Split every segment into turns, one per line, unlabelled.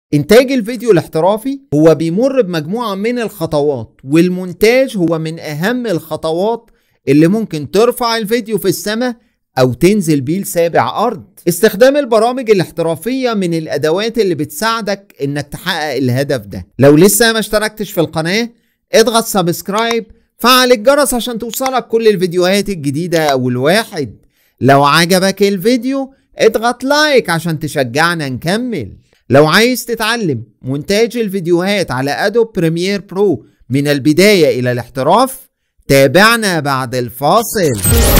إنتاج الفيديو الاحترافي هو بيمر بمجموعة من الخطوات والمونتاج هو من أهم الخطوات اللي ممكن ترفع الفيديو في السماء أو تنزل بيه لسابع أرض استخدام البرامج الاحترافية من الأدوات اللي بتساعدك إنك تحقق الهدف ده لو لسه ما اشتركتش في القناة اضغط سبسكرايب فعل الجرس عشان توصلك كل الفيديوهات الجديدة أول واحد لو عجبك الفيديو اضغط لايك عشان تشجعنا نكمل لو عايز تتعلم مونتاج الفيديوهات على ادوب بريمير برو من البداية الى الاحتراف تابعنا بعد الفاصل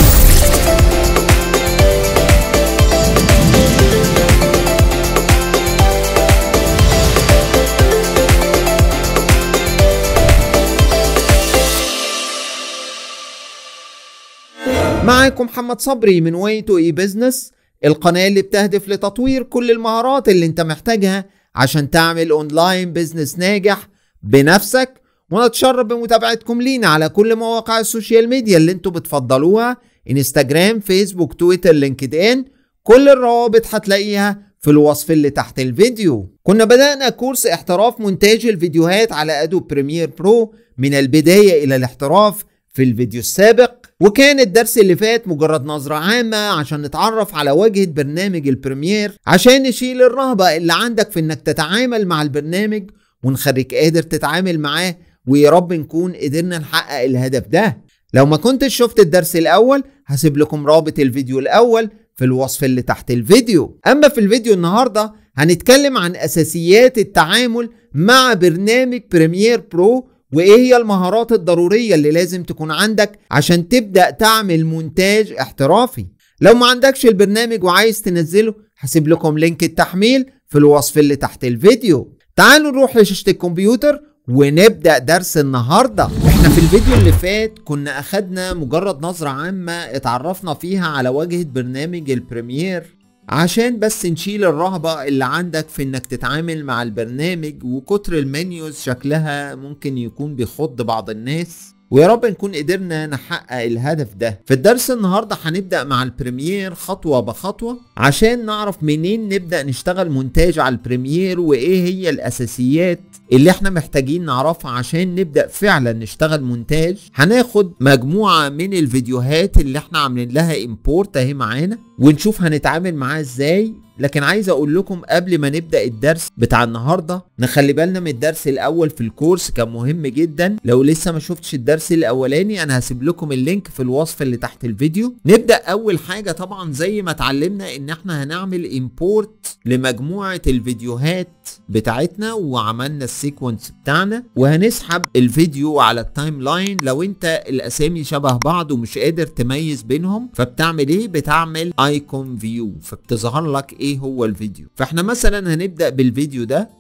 معاكم محمد صبري من واي تو اي بزنس القناة اللي بتهدف لتطوير كل المهارات اللي انت محتاجها عشان تعمل اونلاين بزنس ناجح بنفسك ونتشرف بمتابعتكم لينا على كل مواقع السوشيال ميديا اللي انتوا بتفضلوها انستجرام فيسبوك تويتر لينكد ان كل الروابط هتلاقيها في الوصف اللي تحت الفيديو كنا بدأنا كورس احتراف مونتاج الفيديوهات على ادوب بريمير برو من البداية الى الاحتراف في الفيديو السابق وكان الدرس اللي فات مجرد نظرة عامة عشان نتعرف على واجهة برنامج البريمير عشان نشيل الرهبة اللي عندك في انك تتعامل مع البرنامج ونخليك قادر تتعامل معاه ويا رب نكون قدرنا نحقق الهدف ده لو ما كنتش شفت الدرس الاول هسيب لكم رابط الفيديو الاول في الوصف اللي تحت الفيديو اما في الفيديو النهاردة هنتكلم عن اساسيات التعامل مع برنامج بريمير برو وايه هي المهارات الضرورية اللي لازم تكون عندك عشان تبدأ تعمل مونتاج احترافي لو ما عندكش البرنامج وعايز تنزله هسيب لكم لينك التحميل في الوصف اللي تحت الفيديو تعالوا نروح لشاشة الكمبيوتر ونبدأ درس النهاردة احنا في الفيديو اللي فات كنا اخدنا مجرد نظرة عامة اتعرفنا فيها على واجهة برنامج البريمير عشان بس نشيل الرهبة اللي عندك في انك تتعامل مع البرنامج وكتر المنيوز شكلها ممكن يكون بيخض بعض الناس ويا رب نكون قدرنا نحقق الهدف ده في الدرس النهاردة هنبدأ مع البريمير خطوة بخطوة عشان نعرف منين نبدأ نشتغل مونتاج على البريمير وايه هي الاساسيات اللي احنا محتاجين نعرفها عشان نبدأ فعلا نشتغل مونتاج هناخد مجموعة من الفيديوهات اللي احنا عاملين لها امبورت اهي معانا ونشوف هنتعامل معاها ازاي لكن عايز اقول لكم قبل ما نبدا الدرس بتاع النهارده نخلي بالنا من الدرس الاول في الكورس كان مهم جدا لو لسه ما شفتش الدرس الاولاني انا هسيب لكم اللينك في الوصف اللي تحت الفيديو نبدا اول حاجه طبعا زي ما اتعلمنا ان احنا هنعمل امبورت لمجموعه الفيديوهات بتاعتنا وعملنا السيكونس بتاعنا وهنسحب الفيديو على التايم لاين لو انت الاسامي شبه بعض ومش قادر تميز بينهم فبتعمل ايه بتعمل ايكون فيو فبتظهر لك ايه هو الفيديو فاحنا مثلا هنبدا بالفيديو ده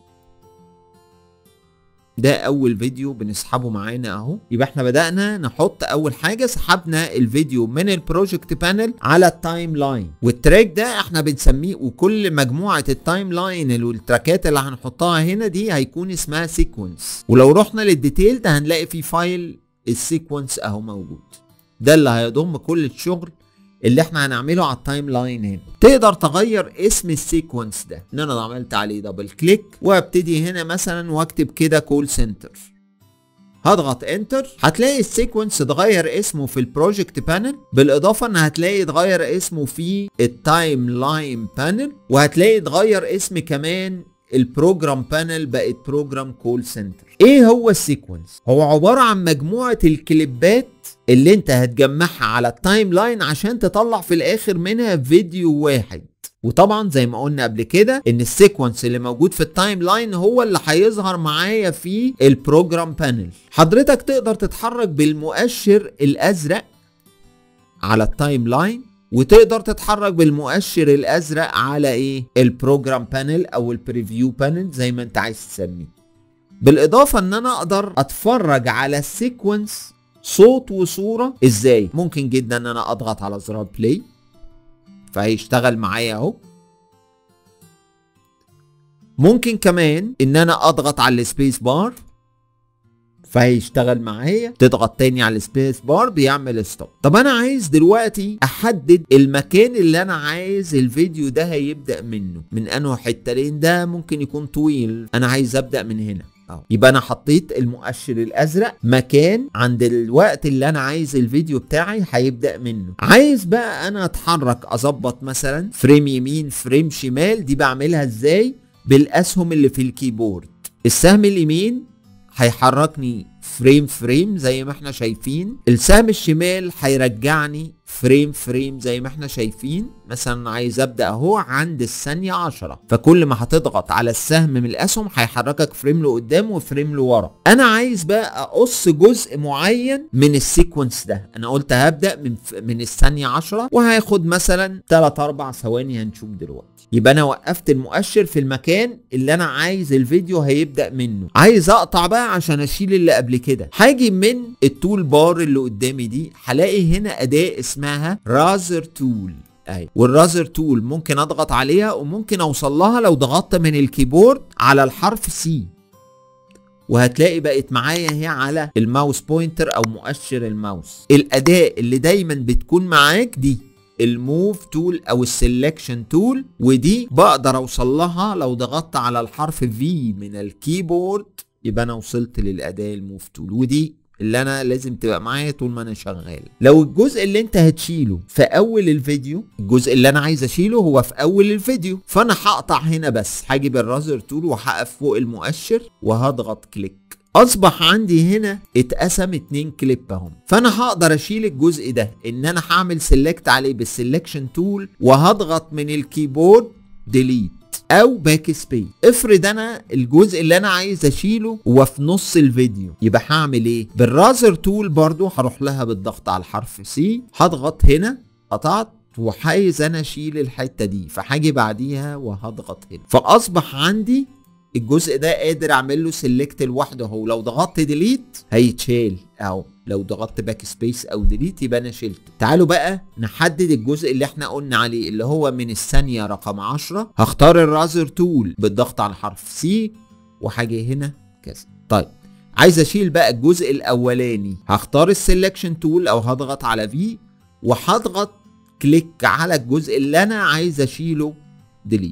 ده اول فيديو بنسحبه معانا اهو يبقى احنا بدأنا نحط اول حاجة سحبنا الفيديو من البروجكت بانل على التايم لاين والتراك ده احنا بنسميه وكل مجموعة التايم لاين والتراكات اللي هنحطها هنا دي هيكون اسمها سيكونس ولو رحنا للديتيل ده هنلاقي في فايل السيكونس اهو موجود ده اللي هيضم كل الشغل اللي احنا هنعمله على التايم لاين هنا تقدر تغير اسم السيكونس ده ان انا عملت عليه دبل كليك وابتدي هنا مثلا واكتب كده كول سنتر هضغط انتر هتلاقي السيكونس اتغير اسمه في البروجكت بانل بالاضافه ان هتلاقي اتغير اسمه في التايم لاين بانل وهتلاقي اتغير اسم كمان البروجرام بانل بقت بروجرام كول سنتر ايه هو السيكونس هو عباره عن مجموعه الكليبات اللي انت هتجمعها على التايم لاين عشان تطلع في الاخر منها فيديو واحد وطبعا زي ما قلنا قبل كده ان السيكونس اللي موجود في التايم لاين هو اللي هيظهر معايا في البروجرام بانل حضرتك تقدر تتحرك بالمؤشر الازرق على التايم لاين وتقدر تتحرك بالمؤشر الازرق على ايه البروجرام بانل او البريفيو بانل زي ما انت عايز تسميه بالاضافه ان انا اقدر اتفرج على السيكونس صوت وصوره ازاي ممكن جدا ان انا اضغط على زرار بلاي فهيشتغل معايا اهو ممكن كمان ان انا اضغط على السبيس بار فهيشتغل معايا تضغط تاني على السبيس بار بيعمل ستوب طب انا عايز دلوقتي احدد المكان اللي انا عايز الفيديو ده هيبدا منه من انه حته لان ده ممكن يكون طويل انا عايز ابدا من هنا أو. يبقى انا حطيت المؤشر الازرق مكان عند الوقت اللي انا عايز الفيديو بتاعي هيبدا منه عايز بقى انا اتحرك اظبط مثلا فريم يمين فريم شمال دي بعملها ازاي بالاسهم اللي في الكيبورد السهم اليمين هيحركني فريم فريم زي ما احنا شايفين السهم الشمال هيرجعني فريم فريم زي ما احنا شايفين مثلا عايز ابدا اهو عند الثانيه 10 فكل ما هتضغط على السهم من الاسهم هيحركك فريم لقدام وفريم لورا انا عايز بقى اقص جزء معين من السيكونس ده انا قلت هبدا من من الثانيه 10 وهاخد مثلا 3 4 ثواني هنشوف دلوقتي يبقى انا وقفت المؤشر في المكان اللي انا عايز الفيديو هيبدا منه عايز اقطع بقى عشان اشيل اللي قبل كده هاجي من التول بار اللي قدامي دي هلاقي هنا اداه اسمها رازر تول اهي والرازر تول ممكن اضغط عليها وممكن اوصل لها لو ضغطت من الكيبورد على الحرف سي وهتلاقي بقت معايا هي على الماوس بوينتر او مؤشر الماوس الاداة اللي دايما بتكون معاك دي الموف تول او السلكشن تول ودي بقدر اوصل لها لو ضغطت على الحرف في من الكيبورد يبقى انا وصلت للاداة الموف تول ودي اللي انا لازم تبقى معايا طول ما انا شغال لو الجزء اللي انت هتشيله في اول الفيديو الجزء اللي انا عايز اشيله هو في اول الفيديو فانا هقطع هنا بس هاجي بالرازر تول وهقف فوق المؤشر وهضغط كليك اصبح عندي هنا اتقسم اتنين كليب اهم فانا هقدر اشيل الجزء ده ان انا هعمل سيلكت عليه بالسلكشن تول وهضغط من الكيبورد ديليت او باك سبيس افرض انا الجزء اللي انا عايز اشيله هو في نص الفيديو يبقى هعمل ايه بالرازر تول برضو هروح لها بالضغط على الحرف سي هضغط هنا قطعت وعايز انا اشيل الحته دي فهاجي بعديها وهضغط هنا فاصبح عندي الجزء ده قادر اعمل له سيلكت لوحده اهو لو ضغطت ديليت هيتشال اهو لو ضغطت باك سبيس او ديليت يبقى انا شلته تعالوا بقى نحدد الجزء اللي احنا قلنا عليه اللي هو من الثانيه رقم 10 هختار الرازر تول بالضغط على حرف سي وهاجي هنا كذا طيب عايز اشيل بقى الجزء الاولاني هختار السلكشن تول او هضغط على في وهضغط كليك على الجزء اللي انا عايز اشيله ديليت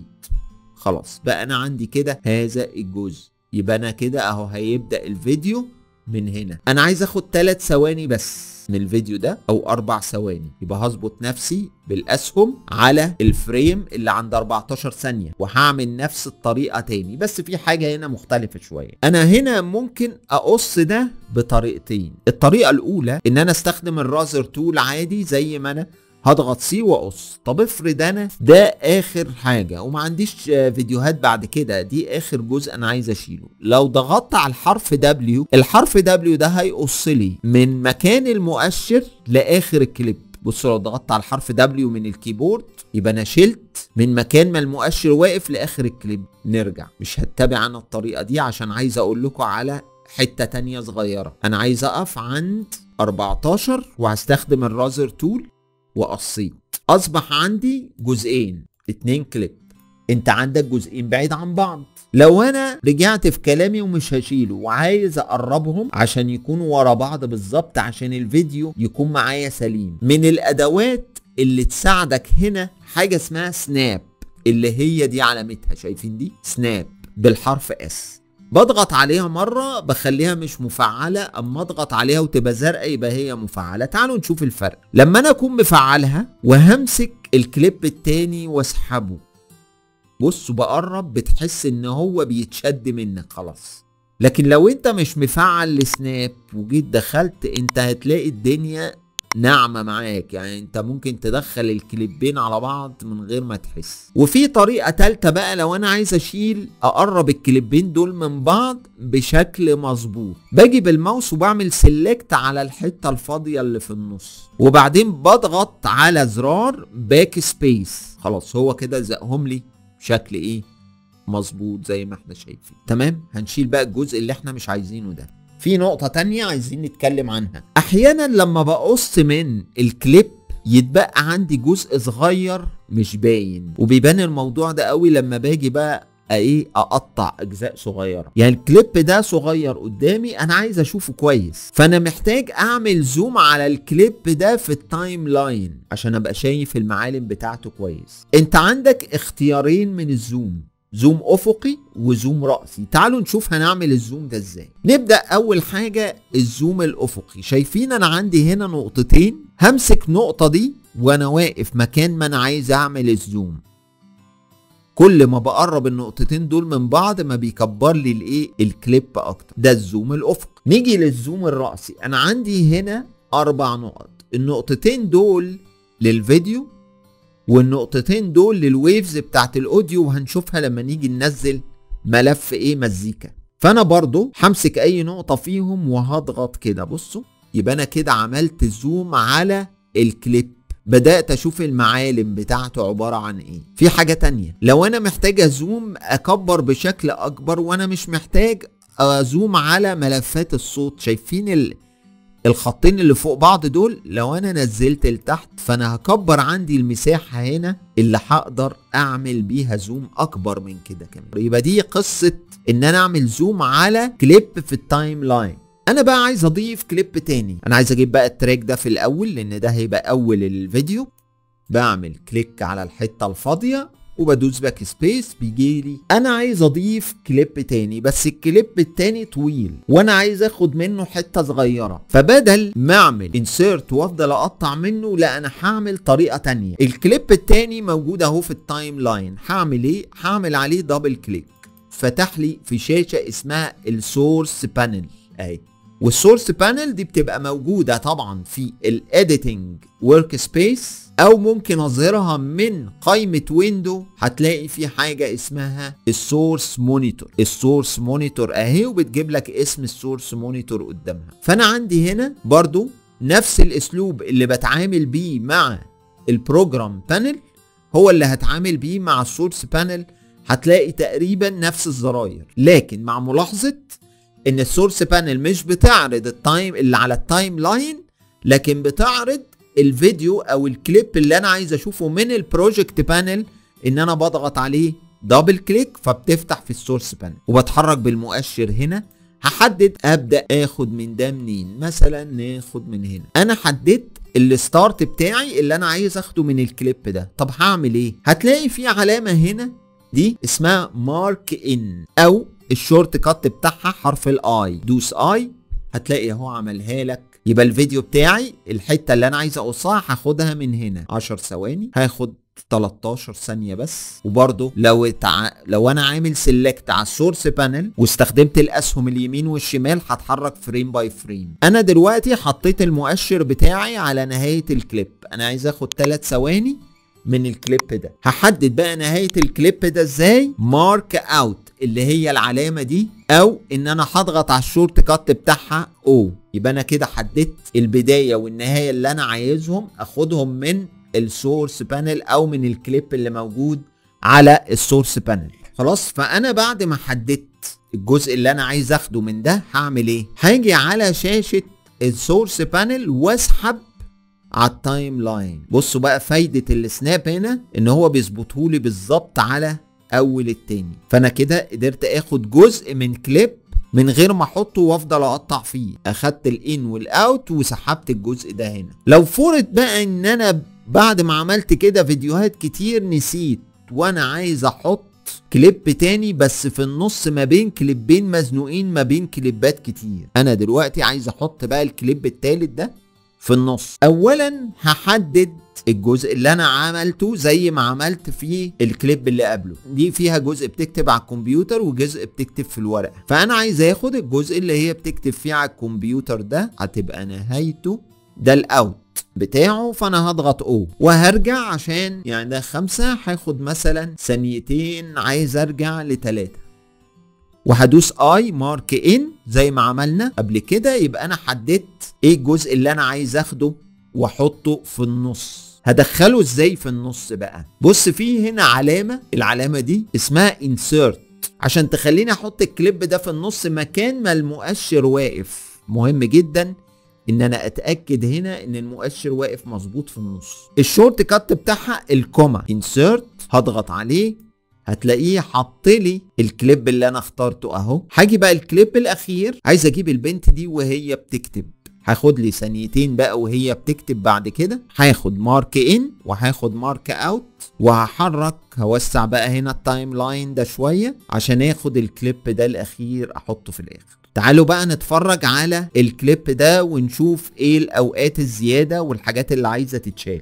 خلاص بقى انا عندي كده هذا الجزء يبقى انا كده اهو هيبدا الفيديو من هنا انا عايز اخد 3 ثواني بس من الفيديو ده او اربع ثواني يبقى هظبط نفسي بالاسهم على الفريم اللي عند 14 ثانيه وهعمل نفس الطريقه تاني بس في حاجه هنا مختلفه شويه انا هنا ممكن اقص ده بطريقتين الطريقه الاولى ان انا استخدم الرازر تول عادي زي ما انا هضغط سي واقص طب افرض انا ده اخر حاجه وما عنديش فيديوهات بعد كده دي اخر جزء انا عايز اشيله لو ضغطت على الحرف دبليو الحرف دبليو ده هيقص لي من مكان المؤشر لاخر الكليب بصوا لو ضغطت على الحرف دبليو من الكيبورد يبقى انا شلت من مكان ما المؤشر واقف لاخر الكليب نرجع مش هتبع انا الطريقه دي عشان عايز اقول لكم على حته تانية صغيره انا عايز اقف عند 14 وهستخدم الرازر تول وقصيت اصبح عندي جزئين اتنين كليب انت عندك جزئين بعيد عن بعض لو انا رجعت في كلامي ومش هشيله وعايز اقربهم عشان يكونوا ورا بعض بالظبط عشان الفيديو يكون معايا سليم من الادوات اللي تساعدك هنا حاجة اسمها سناب اللي هي دي علامتها شايفين دي سناب بالحرف اس بضغط عليها مرة بخليها مش مفعلة اما اضغط عليها وتبقى زرقاء يبقى هي مفعلة تعالوا نشوف الفرق لما انا اكون مفعلها وهمسك الكليب التاني واسحبه بص بقرب بتحس ان هو بيتشد منك خلاص لكن لو انت مش مفعل السناب وجيت دخلت انت هتلاقي الدنيا ناعمة معاك يعني انت ممكن تدخل الكليبين على بعض من غير ما تحس وفي طريقة تالتة بقى لو انا عايز اشيل اقرب الكليبين دول من بعض بشكل مظبوط باجي بالماوس وبعمل سيلكت على الحتة الفاضية اللي في النص وبعدين بضغط على زرار باك سبيس خلاص هو كده زقهم لي بشكل ايه مظبوط زي ما احنا شايفين تمام هنشيل بقى الجزء اللي احنا مش عايزينه ده في نقطة تانية عايزين نتكلم عنها احيانا لما بقص من الكليب يتبقى عندي جزء صغير مش باين وبيبان الموضوع ده قوي لما باجي بقى ايه اقطع اجزاء صغيره يعني الكليب ده صغير قدامي انا عايز اشوفه كويس فانا محتاج اعمل زوم على الكليب ده في التايم لاين عشان ابقى شايف المعالم بتاعته كويس انت عندك اختيارين من الزوم زوم افقي وزوم راسي تعالوا نشوف هنعمل الزوم ده ازاي نبدا اول حاجه الزوم الافقي شايفين انا عندي هنا نقطتين همسك نقطه دي وانا واقف مكان ما انا عايز اعمل الزوم كل ما بقرب النقطتين دول من بعض ما بيكبر لي الايه الكليب اكتر ده الزوم الافقي نيجي للزوم الراسي انا عندي هنا اربع نقط النقطتين دول للفيديو والنقطتين دول للويفز بتاعت الاوديو وهنشوفها لما نيجي ننزل ملف ايه مزيكا فانا برضو همسك اي نقطة فيهم وهضغط كده بصوا يبقى انا كده عملت زوم على الكليب بدأت اشوف المعالم بتاعته عبارة عن ايه في حاجة تانية لو انا محتاج ازوم اكبر بشكل اكبر وانا مش محتاج ازوم على ملفات الصوت شايفين ال... الخطين اللي فوق بعض دول لو انا نزلت لتحت فانا هكبر عندي المساحة هنا اللي هقدر اعمل بيها زوم اكبر من كده كمان يبقى دي قصة ان انا اعمل زوم على كليب في التايم لاين انا بقى عايز اضيف كليب تاني انا عايز اجيب بقى التراك ده في الاول لان ده هيبقى اول الفيديو بعمل كليك على الحتة الفاضية وبدوس باك سبيس بيجي لي انا عايز اضيف كليب تاني بس الكليب التاني طويل وانا عايز اخد منه حته صغيره فبدل ما اعمل انسيرت وافضل اقطع منه لا انا هعمل طريقه تانية الكليب التاني موجود اهو في التايم لاين هعمل ايه هعمل عليه دبل كليك فتح لي في شاشه اسمها السورس بانل اهي والسورس بانل دي بتبقى موجوده طبعا في الايديتنج ورك سبيس او ممكن اظهرها من قائمه ويندو هتلاقي في حاجه اسمها السورس مونيتور السورس مونيتور اهي وبتجيب لك اسم السورس مونيتور قدامها فانا عندي هنا برضو نفس الاسلوب اللي بتعامل بيه مع البروجرام بانل هو اللي هتعامل بيه مع السورس بانل هتلاقي تقريبا نفس الزراير لكن مع ملاحظه ان السورس بانل مش بتعرض التايم اللي على التايم لاين لكن بتعرض الفيديو او الكليب اللي انا عايز اشوفه من البروجكت بانل ان انا بضغط عليه دبل كليك فبتفتح في السورس بانل وبتحرك بالمؤشر هنا هحدد ابدا اخد من ده منين مثلا ناخد من هنا انا حددت الستارت بتاعي اللي انا عايز اخده من الكليب ده طب هعمل ايه هتلاقي في علامه هنا دي اسمها مارك ان او الشورت كات بتاعها حرف الاي دوس اي هتلاقي اهو عملها لك يبقى الفيديو بتاعي الحته اللي انا عايز اقصها هاخدها من هنا 10 ثواني هاخد 13 ثانيه بس وبرده لو تع... لو انا عامل سيلكت على السورس بانل واستخدمت الاسهم اليمين والشمال هتحرك فريم باي فريم انا دلوقتي حطيت المؤشر بتاعي على نهايه الكليب انا عايز اخد 3 ثواني من الكليب ده هحدد بقى نهايه الكليب ده ازاي مارك اوت اللي هي العلامه دي او ان انا هضغط على الشورت كات بتاعها او يبقى انا كده حددت البدايه والنهايه اللي انا عايزهم اخدهم من السورس بانل او من الكليب اللي موجود على السورس بانل خلاص فانا بعد ما حددت الجزء اللي انا عايز اخده من ده هعمل ايه هاجي على شاشه السورس بانل واسحب على التايم لاين بصوا بقى فايده السناب هنا ان هو بيظبطهولي بالظبط على اول التاني فانا كده قدرت اخد جزء من كليب من غير ما احطه وافضل اقطع فيه اخدت الان والاوت وسحبت الجزء ده هنا لو فرض بقى ان انا بعد ما عملت كده فيديوهات كتير نسيت وانا عايز احط كليب تاني بس في النص ما بين كليبين مزنوقين ما بين كليبات كتير انا دلوقتي عايز احط بقى الكليب التالت ده في النص اولا هحدد الجزء اللي انا عملته زي ما عملت في الكليب اللي قبله دي فيها جزء بتكتب على الكمبيوتر وجزء بتكتب في الورقه فانا عايز اخد الجزء اللي هي بتكتب فيه على الكمبيوتر ده هتبقى نهايته ده الاوت بتاعه فانا هضغط او وهرجع عشان يعني ده خمسة هاخد مثلا ثانيتين عايز ارجع لتلاتة وهدوس اي مارك ان زي ما عملنا قبل كده يبقى انا حددت ايه الجزء اللي انا عايز اخده واحطه في النص هدخله ازاي في النص بقى بص في هنا علامه العلامه دي اسمها انسيرت عشان تخليني احط الكليب ده في النص مكان ما المؤشر واقف مهم جدا ان انا اتاكد هنا ان المؤشر واقف مظبوط في النص الشورت كات بتاعها الكوما انسيرت هضغط عليه هتلاقيه حط لي الكليب اللي انا اخترته اهو هاجي بقى الكليب الاخير عايز اجيب البنت دي وهي بتكتب هاخد لي ثانيتين بقى وهي بتكتب بعد كده هاخد مارك ان وهاخد مارك اوت وهحرك هوسع بقى هنا التايم لاين ده شويه عشان اخد الكليب ده الاخير احطه في الاخر تعالوا بقى نتفرج على الكليب ده ونشوف ايه الاوقات الزياده والحاجات اللي عايزه تتشال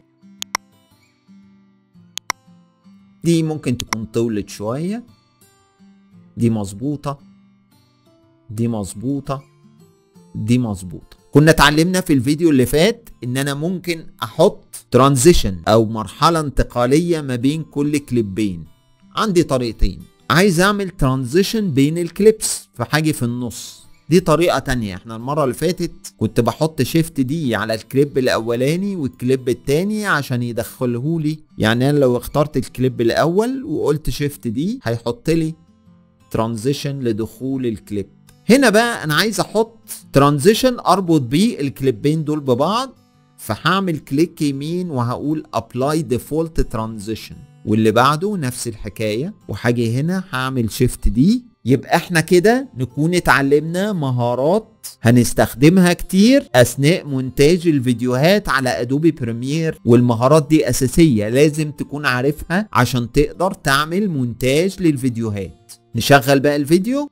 دي ممكن تكون طولت شويه دي مظبوطه دي مظبوطه دي مظبوطه كنا اتعلمنا في الفيديو اللي فات ان انا ممكن احط ترانزيشن او مرحله انتقاليه ما بين كل كليبين عندي طريقتين عايز اعمل ترانزيشن بين الكليبس فحاجه في النص دي طريقة تانية احنا المرة اللي فاتت كنت بحط شيفت دي على الكليب الاولاني والكليب التاني عشان يدخلهولي يعني انا لو اخترت الكليب الاول وقلت شيفت دي هيحط لي ترانزيشن لدخول الكليب هنا بقى انا عايز احط ترانزيشن اربط بيه الكليبين دول ببعض فهعمل كليك يمين وهقول ابلاي ديفولت ترانزيشن واللي بعده نفس الحكاية وهاجي هنا هعمل شيفت دي يبقى احنا كده نكون اتعلمنا مهارات هنستخدمها كتير اثناء مونتاج الفيديوهات على ادوبي بريمير والمهارات دي اساسية لازم تكون عارفها عشان تقدر تعمل مونتاج للفيديوهات نشغل بقى الفيديو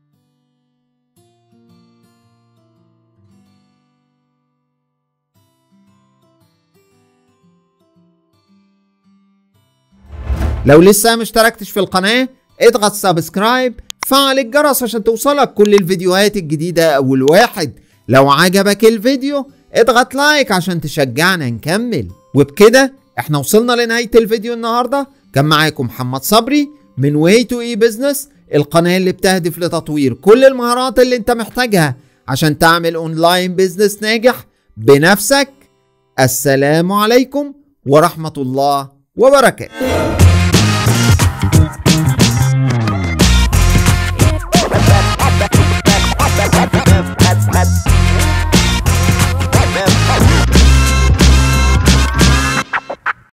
لو لسه ما اشتركتش في القناة اضغط سبسكرايب فعل الجرس عشان توصلك كل الفيديوهات الجديدة أول واحد لو عجبك الفيديو اضغط لايك عشان تشجعنا نكمل وبكده احنا وصلنا لنهاية الفيديو النهاردة كان معاكم محمد صبري من واي تو اي بزنس القناة اللي بتهدف لتطوير كل المهارات اللي انت محتاجها عشان تعمل اونلاين بزنس ناجح بنفسك السلام عليكم ورحمة الله وبركاته